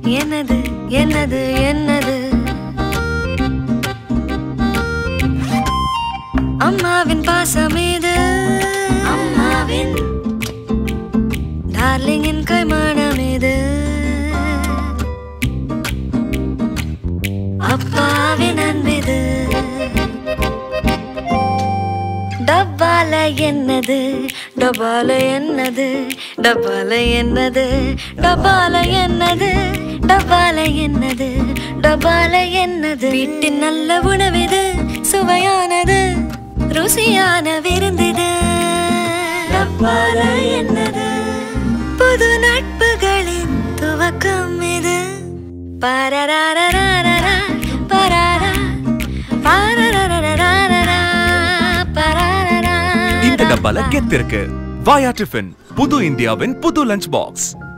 என்னது என்னது என்னது அம்மாவின் பாசம் இது அம்மாவின் டார்லிங்கின் கைமானம் இது அப்பாவின் அன்பிது டப்பால என்னது டப்பால என்னது டப்பால என்னது டப்பால என்னது டப்பால என்னது டப்பால என்னது வீட்டின் நல்ல உணவிது சுவையானது ருசியான விருந்திது டப்பால என்னது புது நட்புகளின் துவக்கம் இது பரரரரரரரா, பரரா, பரரரரரரரா, பரரரா. இந்த டப்பால கெத்து இருக்கு வாயா டிஃபன் புது இந்தியாவின் புது லஞ்ச் பாக்ஸ்